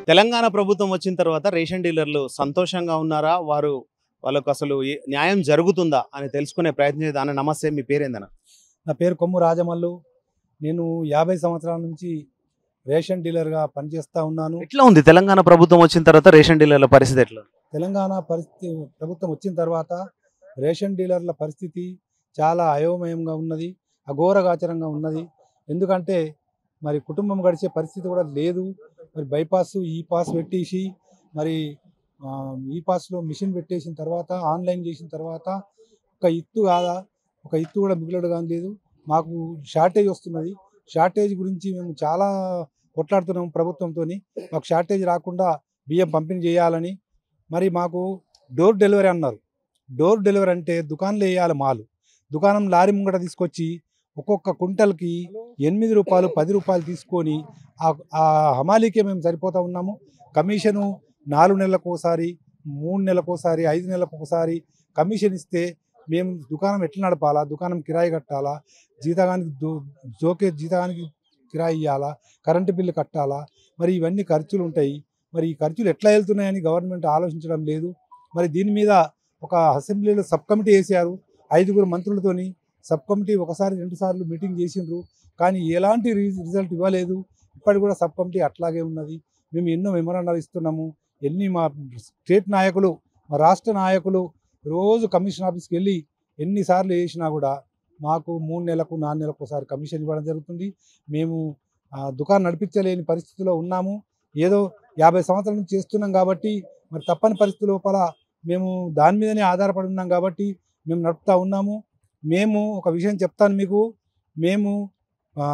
తెలంగాణ ప్రభుత్వం వచ్చిన తర్వాత రేషన్ డీలర్లు సంతోషంగా ఉన్నారా వారు వాళ్ళకు అసలు ఏ- న్యాయం జరుగుతుందా అని తెలుసుకునే ప్రయత్నం చేద్దాం అన్న నమస్తే మీ పేరేందన నా పేరు కొమ్ము రాజమల్లు నేను యాభై సంవత్సరాల నుంచి రేషన్ డీలర్గా పనిచేస్తూ ఉన్నాను ఎట్లా ఉంది తెలంగాణ ప్రభుత్వం వచ్చిన తర్వాత రేషన్ డీలర్ల పరిస్థితి ఎట్లా ఉంది? తెలంగాణ పరిస్థితి ప్రభుత్వం వచ్చిన తర్వాత రేషన్ డీలర్ల పరిస్థితి చాలా అయోమయంగా ఉన్నది అఘోరగాచరంగా ఉన్నది ఎందుకంటే మరి కుటుంబం గడిచే పరిస్థితి కూడా లేదు మరి బైపాస్ ఈ పాస్ పెట్టేసి మరి ఆ, ఈ పాస్లో మిషన్ పెట్టేసిన తర్వాత ఆన్లైన్ చేసిన తర్వాత ఒక ఇత్తు కాదా ఒక ఇత్తు కూడా మిగిలడు కానీ లేదు మాకు షార్టేజ్ వస్తున్నది షార్టేజ్ గురించి మేము చాలా కొట్లాడుతున్నాము ప్రభుత్వంతో మాకు షార్టేజ్ రాకుండా బియ్యం పంపిణీ చేయాలని మరి మాకు డోర్ డెలివరీ అన్నారు డోర్ డెలివరీ అంటే దుకాణంలో వేయాలి మాలు దుకాణం లారీ ముంగట తీసుకొచ్చి ఒక్కొక్క కుంటల్కి ఎనిమిది రూపాయలు పది రూపాయలు తీసుకొని ఆ- ఆ హమాలీకే మేము సరిపోతా ఉన్నాము కమిషను నాలుగు నెలలకు ఒకసారి మూడు నెలలకు ఒకసారి ఐదు నెలలకు ఒకసారి కమిషన్ ఇస్తే మేము దుకాణం ఎట్లా నడపాలా దుకాణం కిరాయి కట్టాలా జీతగానికి దో- జోకే జీతగానికి కిరాయి ఇవ్వాలా కరెంటు బిల్లు కట్టాలా మరి ఇవన్నీ ఖర్చులు ఉంటాయి మరి ఈ ఖర్చులు ఎట్లా వెళ్తున్నాయని గవర్నమెంట్ ఆలోచించడం లేదు మరి దీని మీద ఒక అసెంబ్లీలో సబ్ కమిటీ వేసారు ఐదుగురు మంత్రులతోని సబ్ కమిటీ ఒకసారి రెండు సార్లు మీటింగ్ చేసిండ్రు కానీ ఎలాంటి రి- రిజల్ట్ ఇవ్వలేదు ఇప్పటికి కూడా సబ్ కమిటీ అట్లాగే ఉన్నది మేము ఎన్నో మెమరాండాలు ఇస్తున్నాము ఎన్ని మా స్టేట్ నాయకులు మా రాష్ట్ర నాయకులు రోజు కమిషన్ ఆఫీస్కి వెళ్ళి ఎన్నిసార్లు వేసినా కూడా మాకు మూడు నెలలకు నాలుగు నెలలకు ఒకసారి కమిషన్ ఇవ్వడం జరుగుతుంది మేము ఆ, దుకాణం నడిపించలేని పరిస్థితిలో ఉన్నాము ఏదో యాభై సంవత్సరాల నుంచి చేస్తున్నాం కాబట్టి మరి తప్పని పరిస్థితి లోపల మేము దాని మీదనే ఆధారపడి ఉన్నాం కాబట్టి మేము నడుపుతా ఉన్నాము మేము ఒక విషయం చెప్తాను మీకు మేము ఆ,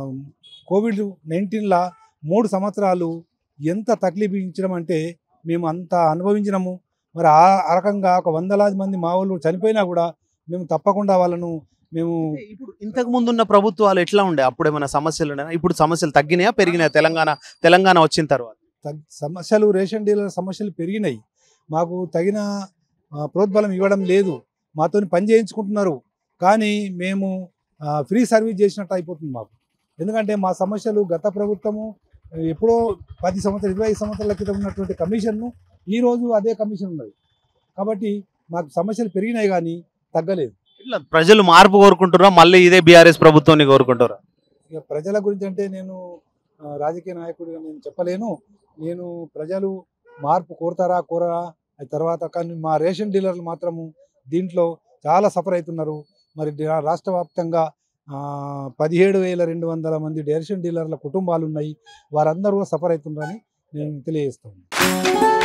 కోవిడ్ నైన్టీన్లో మూడు సంవత్సరాలు ఎంత తక్లీఫ్ ఇచ్చడం అంటే మేము అంత అనుభవించినాము మరి ఆ ఆ రకంగా ఒక వందలాది మంది మా వాళ్ళు చనిపోయినా కూడా మేము తప్పకుండా వాళ్ళను మేము ఇప్పుడు ఇంతకు ముందు ఉన్న ప్రభుత్వాలు ఎట్లా ఉండే అప్పుడు ఏమైనా సమస్యలు ఉన్నాయా ఇప్పుడు సమస్యలు తగ్గినాయా పెరిగినాయా తెలంగాణ తెలంగాణ వచ్చిన తర్వాత తగ్- సమస్యలు రేషన్ డీలర్ సమస్యలు పెరిగినాయి మాకు తగిన ఆ, ప్రోద్బలం ఇవ్వడం లేదు మాతో పని చేయించుకుంటున్నారు కానీ మేము ఆ, ఫ్రీ సర్వీస్ చేసినట్టు అయిపోతుంది మాకు ఎందుకంటే మా సమస్యలు గత ప్రభుత్వము ఎప్పుడో పది సంవత్సరాలు ఇరవై సంవత్సరాల క్రితం ఉన్నటువంటి కమిషన్ను ఈ రోజు అదే కమిషన్ ఉన్నది కాబట్టి మాకు సమస్యలు పెరిగినాయి కానీ తగ్గలేదు ఇట్లా ప్రజలు మార్పు కోరుకుంటున్నారా మళ్ళీ ఇదే బీఆర్ఎస్ ప్రభుత్వాన్ని కోరుకుంటారా ఇక ప్రజల గురించి అంటే నేను ఆ, రాజకీయ నాయకుడిగా నేను చెప్పలేను నేను ప్రజలు మార్పు కోరుతారా కోరరా అది తర్వాత కానీ మా రేషన్ డీలర్లు మాత్రము దీంట్లో చాలా సఫర్ అవుతున్నారు మరి డా- రాష్ట్ర వ్యాప్తంగా ఆ, పదిహేడు వేల రెండు వందల మంది రేషన్ డీలర్ల కుటుంబాలు ఉన్నాయి వారందరూ సఫర్ అవుతున్నారని నేను తెలియజేస్తాను